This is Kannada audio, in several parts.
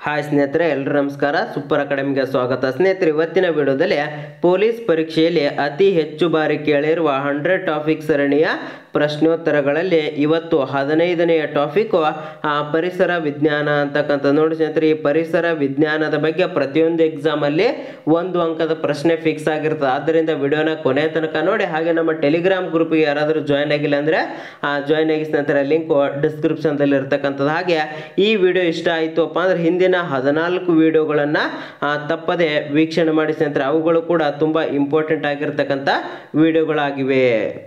ಹಾಯ್ ಸ್ನೇಹಿತರೆ ಎಲ್ಲರೂ ನಮಸ್ಕಾರ ಸೂಪರ್ ಅಕಾಡೆಮಿಗೆ ಸ್ವಾಗತ ಸ್ನೇಹಿತರೆ ಇವತ್ತಿನ ವಿಡಿಯೋದಲ್ಲಿ ಪೊಲೀಸ್ ಪರೀಕ್ಷೆಯಲ್ಲಿ ಅತಿ ಹೆಚ್ಚು ಬಾರಿ ಕೇಳಿರುವ ಹಂಡ್ರೆಡ್ ಟಾಪಿಕ್ ಸರಣಿಯ ಪ್ರಶ್ನೋತ್ತರಗಳಲ್ಲಿ ಇವತ್ತು ಹದಿನೈದನೆಯ ಟಾಪಿಕ್ ಪರಿಸರ ವಿಜ್ಞಾನ ಅಂತಕ್ಕಂಥ ನೋಡಿ ಸ್ನೇಹಿತರೆ ಈ ಪರಿಸರ ವಿಜ್ಞಾನದ ಬಗ್ಗೆ ಪ್ರತಿಯೊಂದು ಎಕ್ಸಾಮಲ್ಲಿ ಒಂದು ಅಂಕದ ಪ್ರಶ್ನೆ ಫಿಕ್ಸ್ ಆಗಿರ್ತದೆ ಆದ್ದರಿಂದ ವಿಡಿಯೋನ ಕೊನೆ ತನಕ ನೋಡಿ ಹಾಗೆ ನಮ್ಮ ಟೆಲಿಗ್ರಾಮ್ ಗ್ರೂಪ್ಗೆ ಯಾರಾದರೂ ಜಾಯ್ನ್ ಆಗಿಲ್ಲ ಅಂದರೆ ಜಾಯ್ನ್ ಆಗಿ ಸ್ನೇಹಿತರೆ ಲಿಂಕ್ ಡಿಸ್ಕ್ರಿಪ್ಷನ್ದಲ್ಲಿ ಇರ್ತಕ್ಕಂಥದ್ದು ಹಾಗೆ ಈ ವಿಡಿಯೋ ಇಷ್ಟ ಆಯಿತು ಅಪ್ಪ ಅಂದ್ರೆ ಹಿಂದಿನ ಹದಿನಾಲ್ಕು ವಿಡಿಯೋಗಳನ್ನು ತಪ್ಪದೆ ವೀಕ್ಷಣೆ ಮಾಡಿ ಸ್ನೇಹಿತರೆ ಅವುಗಳು ಕೂಡ ತುಂಬ ಇಂಪಾರ್ಟೆಂಟ್ ಆಗಿರ್ತಕ್ಕಂಥ ವಿಡಿಯೋಗಳಾಗಿವೆ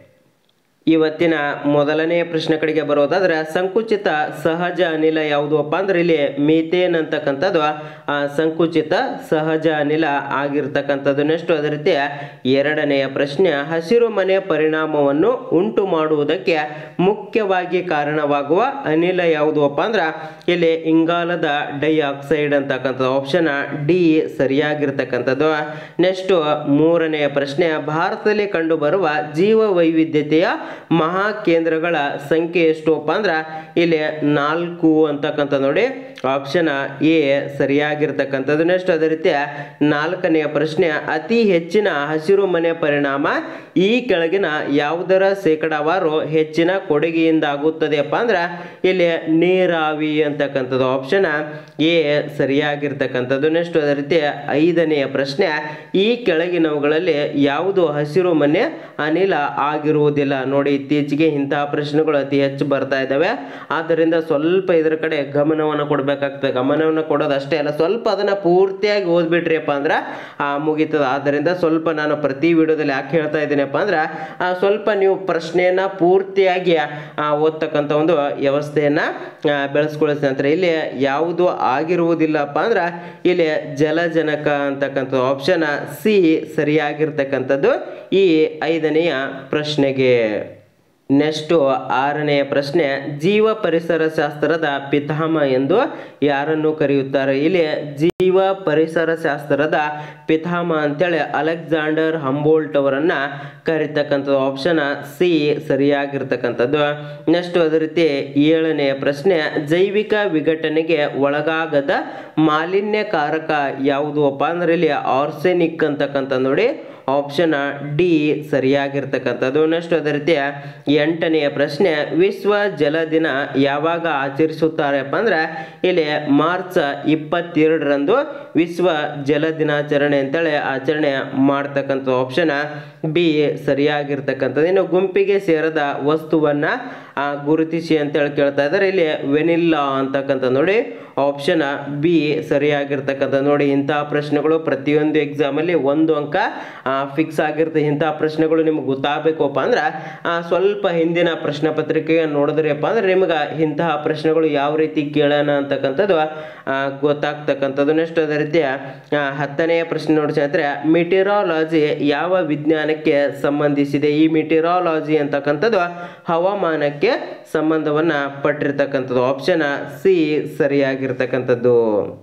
ಇವತ್ತಿನ ಮೊದಲನೆಯ ಪ್ರಶ್ನೆ ಕಡೆಗೆ ಬರೋದಾದ್ರೆ ಸಂಕುಚಿತ ಸಹಜ ಅನಿಲ ಯಾವುದಪ್ಪ ಅಂದ್ರೆ ಇಲ್ಲಿ ಮೀಥೇನ್ ಅಂತಕ್ಕಂಥದ್ದು ಆ, ಸಂಕುಚಿತ ಸಹಜ ಅನಿಲ ಆಗಿರ್ತಕ್ಕಂಥದ್ದು ನೆಕ್ಸ್ಟ್ ಅದೇ ರೀತಿ ಎರಡನೆಯ ಪ್ರಶ್ನೆ ಹಸಿರು ಮನೆ ಪರಿಣಾಮವನ್ನು ಉಂಟು ಮಾಡುವುದಕ್ಕೆ ಮುಖ್ಯವಾಗಿ ಕಾರಣವಾಗುವ ಅನಿಲ ಯಾವುದಪ್ಪ ಅಂದ್ರೆ ಇಲ್ಲಿ ಇಂಗಾಲದ ಡೈಆಕ್ಸೈಡ್ ಅಂತಕ್ಕಂಥದ್ದು ಆಪ್ಷನ್ ಡಿ ಸರಿಯಾಗಿರ್ತಕ್ಕಂಥದ್ದು ನೆಕ್ಸ್ಟ್ ಮೂರನೆಯ ಪ್ರಶ್ನೆ ಭಾರತದಲ್ಲಿ ಕಂಡುಬರುವ ಜೀವ ವೈವಿಧ್ಯತೆಯ ಮಹಾ ಕೇಂದ್ರಗಳ ಸಂಖ್ಯೆ ಎಷ್ಟುಪ್ಪ ಅಂದ್ರೆ ಇಲ್ಲಿ ನಾಲ್ಕು ಅಂತಕ್ಕಂಥ ನೋಡಿ ಆಪ್ಷನ್ ಎ ಸರಿಯಾಗಿರ್ತಕ್ಕಂಥದ್ದು ನೆಕ್ಸ್ಟ್ ಅದೇ ರೀತಿ ನಾಲ್ಕನೆಯ ಪ್ರಶ್ನೆ ಅತಿ ಹೆಚ್ಚಿನ ಹಸಿರು ಮನೆ ಪರಿಣಾಮ ಈ ಕೆಳಗಿನ ಯಾವುದರ ಶೇಕಡಾವಾರು ಹೆಚ್ಚಿನ ಕೊಡುಗೆಯಿಂದ ಆಗುತ್ತದೆಯಪ್ಪ ಅಂದ್ರೆ ಇಲ್ಲಿ ನೀರಾವಿ ಅಂತಕ್ಕಂಥದ್ದು ಆಪ್ಷನ್ ಎ ಸರಿಯಾಗಿರ್ತಕ್ಕಂಥದ್ದು ನೆಕ್ಸ್ಟ್ ಅದೇ ರೀತಿ ಐದನೆಯ ಪ್ರಶ್ನೆ ಈ ಕೆಳಗಿನವುಗಳಲ್ಲಿ ಯಾವುದು ಹಸಿರು ಮನೆ ಅನಿಲ ಆಗಿರುವುದಿಲ್ಲ ನೋಡಿ ಇತ್ತೀಚೆಗೆ ಇಂತಹ ಪ್ರಶ್ನೆಗಳು ಅತಿ ಹೆಚ್ಚು ಬರ್ತಾ ಇದ್ದಾವೆ ಆದ್ದರಿಂದ ಸ್ವಲ್ಪ ಇದರ ಕಡೆ ಗಮನವನ್ನು ಕೊಡಬೇಕಾಗ್ತದೆ ಗಮನವನ್ನು ಕೊಡೋದು ಅಷ್ಟೇ ಅಲ್ಲ ಸ್ವಲ್ಪ ಅದನ್ನು ಪೂರ್ತಿಯಾಗಿ ಓದ್ಬಿಟ್ರಿಯಪ್ಪ ಅಂದ್ರೆ ಆ, ಮುಗೀತದೆ ಆದ್ದರಿಂದ ಸ್ವಲ್ಪ ನಾನು ಪ್ರತಿ ವಿಡಿಯೋದಲ್ಲಿ ಯಾಕೆ ಹೇಳ್ತಾ ಇದ್ದೀನಪ್ಪ ಅಂದ್ರೆ ಆ, ಸ್ವಲ್ಪ ನೀವು ಪ್ರಶ್ನೆಯನ್ನ ಪೂರ್ತಿಯಾಗಿ ಆ, ಓದ್ತಕ್ಕಂಥ ಒಂದು ವ್ಯವಸ್ಥೆಯನ್ನ ಆ, ಬೆಳೆಸ್ಕೊಳ್ಳಿ ಸ್ನೇಹಿತರೆ ಇಲ್ಲಿ ಯಾವುದು ಆಗಿರುವುದಿಲ್ಲಪ್ಪ ಅಂದ್ರೆ ಇಲ್ಲಿ ಜಲಜನಕ ಅಂತಕ್ಕಂಥ ಆಪ್ಷನ್ ಸಿ ಸರಿಯಾಗಿರ್ತಕ್ಕಂಥದ್ದು ಈ ಐದನೆಯ ಪ್ರಶ್ನೆಗೆ ನೆಕ್ಸ್ಟು ಆರನೆಯ ಪ್ರಶ್ನೆ ಜೀವ ಪರಿಸರ ಶಾಸ್ತ್ರದ ಪಿತಾಮಹ ಎಂದು ಯಾರನ್ನು ಕರೆಯುತ್ತಾರೆ ಇಲ್ಲಿ ಜೀವ ಪರಿಸರ ಶಾಸ್ತ್ರದ ಪಿತಾಮಹ ಅಂತೇಳಿ ಅಲೆಕ್ಸಾಂಡರ್ ಹಂಬೋಲ್ಟ್ ಅವರನ್ನ ಕರೀತಕ್ಕಂಥದ್ದು ಆಪ್ಷನ್ ಸಿ ಸರಿಯಾಗಿರ್ತಕ್ಕಂಥದ್ದು ನೆಕ್ಸ್ಟ್ ಅದೇ ರೀತಿ ಏಳನೆಯ ಪ್ರಶ್ನೆ ಜೈವಿಕ ವಿಘಟನೆಗೆ ಒಳಗಾಗದ ಮಾಲಿನ್ಯಕಾರಕ ಯಾವುದು ಅಪ್ಪ ಅಂದ್ರೆ ಇಲ್ಲಿ ಆರ್ಸೆನಿಕ್ ಅಂತಕ್ಕಂಥ ನೋಡಿ ಆಪ್ಷನ್ ಡಿ ಸರಿಯಾಗಿರ್ತಕ್ಕಂಥದ್ದು ನೆಕ್ಸ್ಟ್ ಅದೇ ರೀತಿ ಎಂಟನೆಯ ಪ್ರಶ್ನೆ ವಿಶ್ವ ಜಲ ದಿನ ಯಾವಾಗ ಆಚರಿಸುತ್ತಾರೆಪ್ಪ ಅಂದ್ರೆ ಇಲ್ಲಿ ಮಾರ್ಚ್ ಇಪ್ಪತ್ತೆರಡರಂದು ವಿಶ್ವ ಜಲ ದಿನಾಚರಣೆ ಅಂತೇಳಿ ಆಚರಣೆ ಮಾಡ್ತಕ್ಕಂಥ ಆಪ್ಷನ್ ಬಿ ಸರಿಯಾಗಿರ್ತಕ್ಕಂಥದ್ದು ಇನ್ನು ಗುಂಪಿಗೆ ಸೇರದ ವಸ್ತುವನ್ನ ಆ, ಗುರುತಿಸಿ ಅಂತೇಳಿ ಕೇಳ್ತಾ ಇದ್ದಾರೆ ಇಲ್ಲಿ ವೆನಿಲ್ಲಾ ಅಂತಕ್ಕಂಥ ನೋಡಿ ಆಪ್ಷನ್ ಬಿ ಸರಿಯಾಗಿರ್ತಕ್ಕಂಥ ನೋಡಿ ಇಂತಹ ಪ್ರಶ್ನೆಗಳು ಪ್ರತಿಯೊಂದು ಎಕ್ಸಾಮಲ್ಲಿ ಒಂದು ಅಂಕ ಫಿಕ್ಸ್ ಆಗಿರ್ತದೆ ಇಂತಹ ಪ್ರಶ್ನೆಗಳು ನಿಮ್ಗೆ ಗೊತ್ತಾಗಬೇಕಪ್ಪ ಅಂದ್ರೆ ಆ, ಸ್ವಲ್ಪ ಹಿಂದಿನ ಪ್ರಶ್ನೆ ಪತ್ರಿಕೆಗೆ ನೋಡಿದ್ರಿಯಪ್ಪ ಅಂದ್ರೆ ನಿಮ್ಗೆ ಇಂತಹ ಪ್ರಶ್ನೆಗಳು ಯಾವ ರೀತಿ ಕೇಳೋಣ ಅಂತಕ್ಕಂಥದ್ದು ಆ, ಗೊತ್ತಾಗ್ತಕ್ಕಂಥದ್ದು ನೆಕ್ಸ್ಟ್ ಅದೇ ರೀತಿ ಆ, ಹತ್ತನೆಯ ಪ್ರಶ್ನೆ ನೋಡಿ ಸ್ನೇಹಿತರೆ ಮಿಟಿರಾಲಜಿ ಯಾವ ವಿಜ್ಞಾನಕ್ಕೆ ಸಂಬಂಧಿಸಿದೆ ಈ ಮಿಟಿರಾಲಜಿ ಅಂತಕ್ಕಂಥದ್ದು ಹವಾಮಾನಕ್ಕೆ ಸಂಬಂಧವನ್ನ ಪಟ್ಟಿರ್ತಕ್ಕಂಥದ್ದು ಆಪ್ಷನ್ ಸಿ ಸರಿಯಾಗಿರ್ತಕ್ಕಂಥದ್ದು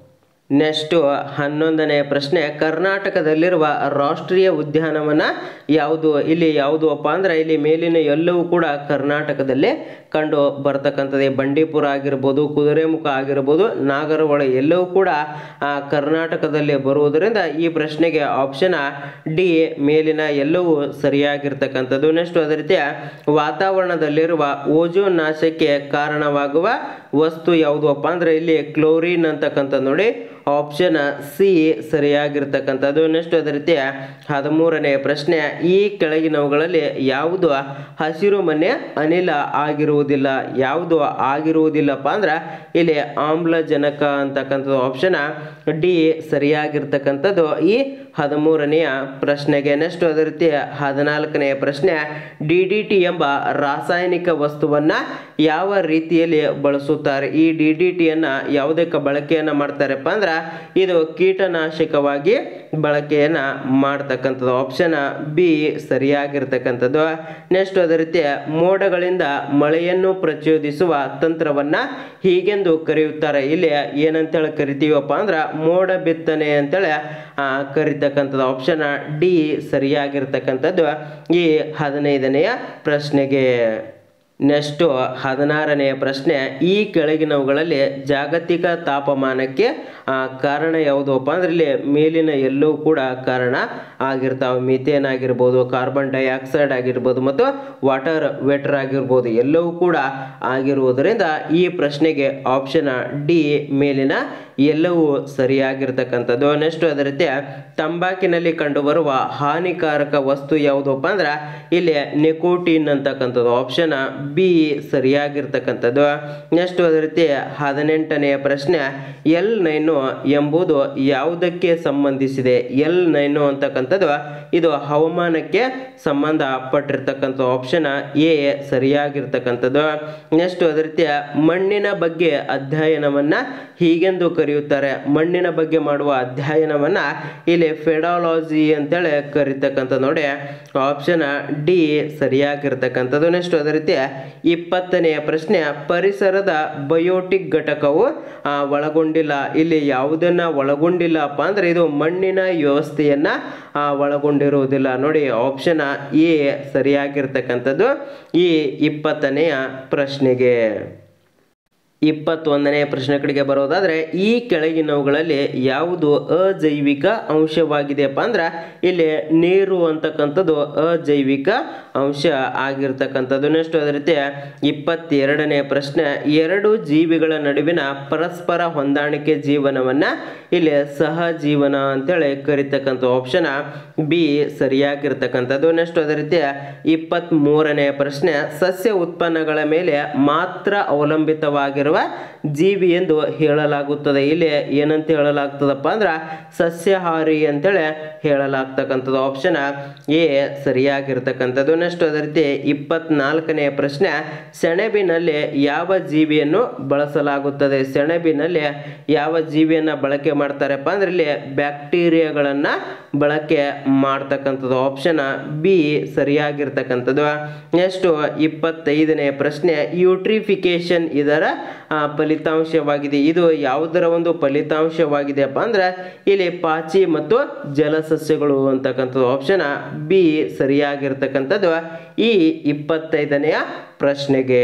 ನೆಕ್ಸ್ಟು ಹನ್ನೊಂದನೆಯ ಪ್ರಶ್ನೆ ಕರ್ನಾಟಕದಲ್ಲಿರುವ ರಾಷ್ಟ್ರೀಯ ಉದ್ಯಾನವನ ಯಾವುದು ಇಲ್ಲಿ ಯಾವುದು ಅಪ್ಪ ಅಂದ್ರೆ ಇಲ್ಲಿ ಮೇಲಿನ ಎಲ್ಲವೂ ಕೂಡ ಕರ್ನಾಟಕದಲ್ಲಿ ಕಂಡು ಬರ್ತಕ್ಕಂಥದ್ದು ಈ ಬಂಡೀಪುರ ಆಗಿರ್ಬೋದು ಕುದುರೆಮುಖ ಆಗಿರ್ಬೋದು ನಾಗರಹೊಳೆ ಎಲ್ಲವೂ ಕೂಡ ಆ, ಕರ್ನಾಟಕದಲ್ಲಿ ಬರುವುದರಿಂದ ಈ ಪ್ರಶ್ನೆಗೆ ಆಪ್ಷನ್ ಡಿ ಮೇಲಿನ ಎಲ್ಲವೂ ಸರಿಯಾಗಿರ್ತಕ್ಕಂಥದ್ದು ನೆಕ್ಸ್ಟ್ ಅದೇ ರೀತಿ ವಾತಾವರಣದಲ್ಲಿರುವ ಓಜೋನ್ ನಾಶಕ್ಕೆ ಕಾರಣವಾಗುವ ವಸ್ತು ಯಾವುದು ಅಪ್ಪ ಅಂದ್ರೆ ಇಲ್ಲಿ ಕ್ಲೋರಿನ್ ಅಂತಕ್ಕಂಥ ನೋಡಿ ಆಪ್ಷನ್ ಸಿ ಸರಿಯಾಗಿರ್ತಕ್ಕಂಥದ್ದು ನೆಕ್ಸ್ಟ್ ಅದೇ ರೀತಿ ಹದಿಮೂರನೆಯ ಪ್ರಶ್ನೆ ಈ ಕೆಳಗಿನವುಗಳಲ್ಲಿ ಯಾವುದು ಹಸಿರು ಮನೆ ಅನಿಲ ಆಗಿರುವುದಿಲ್ಲ ಯಾವುದು ಆಗಿರುವುದಿಲ್ಲಪ್ಪ ಅಂದ್ರೆ ಇಲ್ಲಿ ಆಮ್ಲಜನಕ ಅಂತಕ್ಕಂಥದ್ದು ಆಪ್ಷನ್ ಡಿ ಸರಿಯಾಗಿರ್ತಕ್ಕಂಥದ್ದು ಈ ಹದಿಮೂರನೆಯ ಪ್ರಶ್ನೆಗೆ ನೆಕ್ಸ್ಟ್ ಅದೇ ರೀತಿ ಹದಿನಾಲ್ಕನೆಯ ಪ್ರಶ್ನೆ ಡಿ ಡಿ ಟಿ ಎಂಬ ರಾಸಾಯನಿಕ ವಸ್ತುವನ್ನ ಯಾವ ರೀತಿಯಲ್ಲಿ ಬಳಸುತ್ತಾರೆ ಈ ಡಿ ಡಿ ಟಿಯನ್ನು ಯಾವುದಕ್ಕೆ ಬಳಕೆಯನ್ನು ಮಾಡ್ತಾರಪ್ಪ ಅಂದ್ರೆ ಇದು ಕೀಟನಾಶಕವಾಗಿ ಬಳಕೆಯನ್ನು ಮಾಡ್ತಕ್ಕಂಥದ್ದು ಆಪ್ಷನ್ ಬಿ ಸರಿಯಾಗಿರ್ತಕ್ಕಂಥದ್ದು ನೆಕ್ಸ್ಟ್ ಅದೇ ರೀತಿ ಮೋಡಗಳಿಂದ ಮಳೆಯನ್ನು ಪ್ರಚೋದಿಸುವ ತಂತ್ರವನ್ನ ಹೀಗೆಂದು ಕರೆಯುತ್ತಾರೆ ಇಲ್ಲಿ ಏನಂತೇಳಿ ಕರಿತೀವಪ್ಪ ಅಂದ್ರೆ ಮೋಡ ಬಿತ್ತನೆ ಅಂತೇಳಿ ಆ, ಕರಿತಕ್ಕಂಥದ್ದು ಆಪ್ಷನ್ ಡಿ ಸರಿಯಾಗಿರ್ತಕ್ಕಂಥದ್ದು ಈ ಹದಿನೈದನೆಯ ಪ್ರಶ್ನೆಗೆ ನೆಕ್ಸ್ಟು ಹದಿನಾರನೆಯ ಪ್ರಶ್ನೆ ಈ ಕೆಳಗಿನವುಗಳಲ್ಲಿ ಜಾಗತಿಕ ತಾಪಮಾನಕ್ಕೆ ಆ, ಕಾರಣ ಯಾವುದಪ್ಪ ಅಂದ್ರೆ ಇಲ್ಲಿ ಮೇಲಿನ ಎಲ್ಲವೂ ಕೂಡ ಕಾರಣ ಆಗಿರ್ತಾವೆ ಮೀಥೇನ್ ಆಗಿರ್ಬೋದು ಕಾರ್ಬನ್ ಡೈಆಕ್ಸೈಡ್ ಆಗಿರ್ಬೋದು ಮತ್ತು ವಾಟರ್ ವೆಟರ್ ಆಗಿರ್ಬೋದು ಎಲ್ಲವೂ ಕೂಡ ಆಗಿರುವುದರಿಂದ ಈ ಪ್ರಶ್ನೆಗೆ ಆಪ್ಷನ್ ಡಿ ಮೇಲಿನ ಎಲ್ಲವೂ ಸರಿಯಾಗಿರ್ತಕ್ಕಂಥದ್ದು ನೆಕ್ಸ್ಟ್ ಅದೇ ರೀತಿ ತಂಬಾಕಿನಲ್ಲಿ ಕಂಡುಬರುವ ಹಾನಿಕಾರಕ ವಸ್ತು ಯಾವುದಪ್ಪ ಅಂದ್ರೆ ಇಲ್ಲಿ ನಿಕೋಟಿನ್ ಅಂತಕ್ಕಂಥದ್ದು ಆಪ್ಷನ್ ಬಿ ಸರಿಯಾಗಿರ್ತಕ್ಕಂಥದ್ದು ನೆಕ್ಸ್ಟ್ ಅದೇ ರೀತಿ ಹದಿನೆಂಟನೆಯ ಪ್ರಶ್ನೆ ಎಲ್ ನೈನು ಎಂಬುದು ಯಾವುದಕ್ಕೆ ಸಂಬಂಧಿಸಿದೆ ಎಲ್ ನೈನು ಅಂತಕ್ಕಂಥದ್ದು ಇದು ಹವಾಮಾನಕ್ಕೆ ಸಂಬಂಧಪಟ್ಟಿರ್ತಕ್ಕಂಥ ಆಪ್ಷನ್ ಎ ಸರಿಯಾಗಿರ್ತಕ್ಕಂಥದ್ದು ನೆಕ್ಸ್ಟ್ ಅದೇ ರೀತಿ ಮಣ್ಣಿನ ಬಗ್ಗೆ ಅಧ್ಯಯನವನ್ನ ಹೀಗೆಂದು ಕರೆಯುತ್ತಾರೆ ಮಣ್ಣಿನ ಬಗ್ಗೆ ಮಾಡುವ ಅಧ್ಯಯನವನ್ನ ಇಲ್ಲಿ ಫೆಡಾಲಜಿ ಅಂತೇಳಿ ಕರೀತಕ್ಕಂಥ ನೋಡಿ ಆಪ್ಷನ್ ಡಿ ಸರಿಯಾಗಿರ್ತಕ್ಕಂಥದ್ದು ನೆಕ್ಸ್ಟ್ ಅದೇ ರೀತಿ ಇಪ್ಪತ್ತನೆಯ ಪ್ರಶ್ನೆ ಪರಿಸರದ ಬಯೋಟಿಕ್ ಘಟಕವು ಆ, ಒಳಗೊಂಡಿಲ್ಲ ಇಲ್ಲಿ ಯಾವುದನ್ನ ಒಳಗೊಂಡಿಲ್ಲಪ್ಪ ಅಂದ್ರೆ ಇದು ಮಣ್ಣಿನ ವ್ಯವಸ್ಥೆಯನ್ನ ಆ, ಒಳಗೊಂಡಿರುವುದಿಲ್ಲ ನೋಡಿ ಆಪ್ಷನ್ ಎ ಸರಿಯಾಗಿರ್ತಕ್ಕಂಥದ್ದು ಈ ಇಪ್ಪತ್ತನೆಯ ಪ್ರಶ್ನೆಗೆ ಇಪ್ಪತ್ತೊಂದನೆಯ ಪ್ರಶ್ನೆ ಕಡೆಗೆ ಬರೋದಾದ್ರೆ ಈ ಕೆಳಗಿನವುಗಳಲ್ಲಿ ಯಾವುದು ಅಜೈವಿಕ ಅಂಶವಾಗಿದೆಯಪ್ಪ ಅಂದ್ರೆ ಇಲ್ಲಿ ನೀರು ಅಂತಕ್ಕಂಥದ್ದು ಅಜೈವಿಕ ಅಂಶ ಆಗಿರ್ತಕ್ಕಂಥದ್ದು ನೆಕ್ಸ್ಟ್ ಅದೇ ರೀತಿ ಇಪ್ಪತ್ತೆರಡನೇ ಪ್ರಶ್ನೆ ಎರಡು ಜೀವಿಗಳ ನಡುವಿನ ಪರಸ್ಪರ ಹೊಂದಾಣಿಕೆ ಜೀವನವನ್ನ ಇಲ್ಲಿ ಸಹಜೀವನ ಅಂತೇಳಿ ಕರಿತಕ್ಕಂಥ ಆಪ್ಷನ್ ಬಿ ಸರಿಯಾಗಿರ್ತಕ್ಕಂಥದ್ದು ನೆಕ್ಸ್ಟ್ ಅದೇ ರೀತಿ ಇಪ್ಪತ್ತ್ ಮೂರನೇ ಪ್ರಶ್ನೆ ಸಸ್ಯ ಉತ್ಪನ್ನಗಳ ಮೇಲೆ ಮಾತ್ರ ಅವಲಂಬಿತವಾಗಿರುವ ಜೀವಿ ಎಂದು ಹೇಳಲಾಗುತ್ತದೆ ಇಲ್ಲಿ ಏನಂತ ಹೇಳಲಾಗ್ತದಪ್ಪ ಅಂದ್ರೆ ಸಸ್ಯಾಹಾರಿ ಅಂತೇಳಿ ಹೇಳಲಾಗ್ತಕ್ಕಂಥದ್ದು ಆಪ್ಷನ್ ಎ ಸರಿಯಾಗಿರ್ತಕ್ಕಂಥದ್ದು ನೆಕ್ಸ್ಟ್ ಅದೇ ರೀತಿ ಇಪ್ಪತ್ನಾಲ್ಕನೇ ಪ್ರಶ್ನೆ ಸೆಣಬಿನಲ್ಲಿ ಯಾವ ಜೀವಿಯನ್ನು ಬಳಸಲಾಗುತ್ತದೆ ಸೆಣಬಿನಲ್ಲಿ ಯಾವ ಜೀವಿಯನ್ನ ಬಳಕೆ ಮಾಡ್ತಾರಪ್ಪ ಅಂದ್ರೆ ಇಲ್ಲಿ ಬ್ಯಾಕ್ಟೀರಿಯಾಗಳನ್ನ ಬಳಕೆ ಮಾಡ್ತಕ್ಕಂಥದ್ದು ಆಪ್ಷನ್ ಬಿ ಸರಿಯಾಗಿರ್ತಕ್ಕಂಥದ್ದು ನೆಕ್ಸ್ಟ್ ಇಪ್ಪತ್ತೈದನೇ ಪ್ರಶ್ನೆ ಯೂಟ್ರಿಫಿಕೇಶನ್ ಇದರ ಆ, ಫಲಿತಾಂಶವಾಗಿದೆ ಇದು ಯಾವುದರ ಒಂದು ಫಲಿತಾಂಶವಾಗಿದೆಯಪ್ಪ ಅಂದ್ರೆ ಇಲ್ಲಿ ಪಾಚಿ ಮತ್ತು ಜಲಸಸ್ಯಗಳು ಅಂತಕ್ಕಂಥದ್ದು ಆಪ್ಷನ್ ಬಿ ಸರಿಯಾಗಿರ್ತಕ್ಕಂಥದ್ದು ಈ ಇಪ್ಪತ್ತೈದನೆಯ ಪ್ರಶ್ನೆಗೆ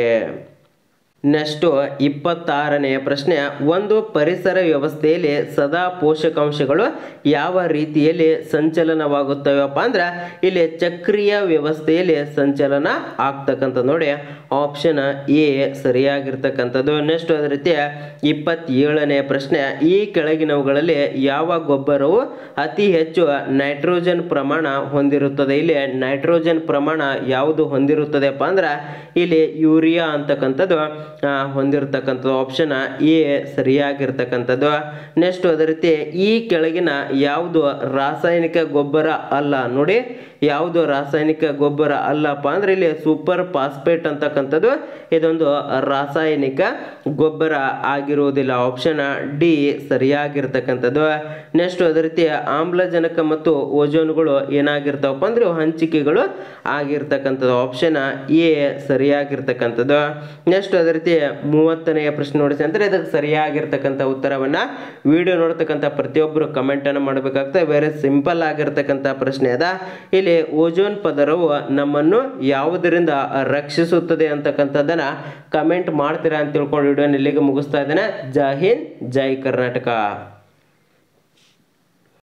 ನೆಕ್ಸ್ಟು ಇಪ್ಪತ್ತಾರನೆಯ ಪ್ರಶ್ನೆ ಒಂದು ಪರಿಸರ ವ್ಯವಸ್ಥೆಯಲ್ಲಿ ಸದಾ ಪೋಷಕಾಂಶಗಳು ಯಾವ ರೀತಿಯಲ್ಲಿ ಸಂಚಲನವಾಗುತ್ತವೆಪ್ಪ ಅಂದ್ರೆ ಇಲ್ಲಿ ಚಕ್ರೀಯ ವ್ಯವಸ್ಥೆಯಲ್ಲಿ ಸಂಚಲನ ಆಗ್ತಕ್ಕಂಥ ನೋಡಿ ಆಪ್ಷನ್ ಎ ಸರಿಯಾಗಿರ್ತಕ್ಕಂಥದ್ದು ನೆಕ್ಸ್ಟ್ ಅದೇ ರೀತಿ ಇಪ್ಪತ್ತೇಳನೇ ಪ್ರಶ್ನೆ ಈ ಕೆಳಗಿನವುಗಳಲ್ಲಿ ಯಾವ ಗೊಬ್ಬರವು ಅತಿ ಹೆಚ್ಚು ನೈಟ್ರೋಜನ್ ಪ್ರಮಾಣ ಹೊಂದಿರುತ್ತದೆ ಇಲ್ಲಿ ನೈಟ್ರೋಜನ್ ಪ್ರಮಾಣ ಯಾವುದು ಹೊಂದಿರುತ್ತದೆಪ್ಪ ಅಂದ್ರೆ ಇಲ್ಲಿ ಯೂರಿಯಾ ಅಂತಕ್ಕಂಥದ್ದು ಆ, ಹೊಂದಿರತಕ್ಕಂಥದ್ದು ಆಪ್ಷನ್ ಎ ಸರಿಯಾಗಿರ್ತಕ್ಕಂಥದ್ದು ನೆಕ್ಸ್ಟ್ ಅದೇ ರೀತಿ ಈ ಕೆಳಗಿನ ಯಾವುದು ರಾಸಾಯನಿಕ ಗೊಬ್ಬರ ಅಲ್ಲ ನೋಡಿ ಯಾವುದು ರಾಸಾಯನಿಕ ಗೊಬ್ಬರ ಅಲ್ಲಪ್ಪ ಅಂದ್ರೆ ಇಲ್ಲಿ ಸೂಪರ್ ಫಾಸ್ಫೇಟ್ ಅಂತಕ್ಕಂಥದ್ದು ಇದೊಂದು ರಾಸಾಯನಿಕ ಗೊಬ್ಬರ ಆಗಿರುವುದಿಲ್ಲ ಆಪ್ಷನ್ ಡಿ ಸರಿಯಾಗಿರ್ತಕ್ಕಂಥದ್ದು ನೆಕ್ಸ್ಟ್ ಅದೇ ರೀತಿ ಆಮ್ಲಜನಕ ಮತ್ತು ಓಜೋನ್ಗಳು ಏನಾಗಿರ್ತಾವಪ್ಪ ಅಂದ್ರೆ ಇವು ಹಂಚಿಕೆಗಳು ಆಗಿರ್ತಕ್ಕಂಥದ್ದು ಆಪ್ಷನ್ ಎ ಸರಿಯಾಗಿರ್ತಕ್ಕಂಥದ್ದು ನೆಕ್ಸ್ಟ್ ಅದೇ ರೀತಿ ಮೂವತ್ತನೆಯ ಪ್ರಶ್ನೆ ನೋಡಿ ಅಂದ್ರೆ ಇದಕ್ಕೆ ಸರಿಯಾಗಿರ್ತಕ್ಕಂಥ ಉತ್ತರವನ್ನ ವಿಡಿಯೋ ನೋಡ್ತಕ್ಕಂಥ ಪ್ರತಿಯೊಬ್ಬರು ಕಮೆಂಟ್ ಅನ್ನು ಮಾಡಬೇಕಾಗ್ತದೆ ಬೇರೆ ಸಿಂಪಲ್ ಆಗಿರ್ತಕ್ಕಂಥ ಪ್ರಶ್ನೆ ಅದ ಇಲ್ಲಿ ಓಜೋನ್ ಪದರವು ನಮ್ಮನ್ನು ಯಾವುದರಿಂದ ರಕ್ಷಿಸುತ್ತದೆ ಅಂತಕ್ಕಂಥದ್ದನ್ನ ಕಮೆಂಟ್ ಮಾಡ್ತೀರಾ ಅಂತ ತಿಳ್ಕೊಂಡು ವಿಡಿಯೋನ ಇಲ್ಲಿಗೆ ಮುಗಿಸ್ತಾ ಇದ್ದೇನೆ ಜೈ ಹಿಂದ್ ಜೈ ಕರ್ನಾಟಕ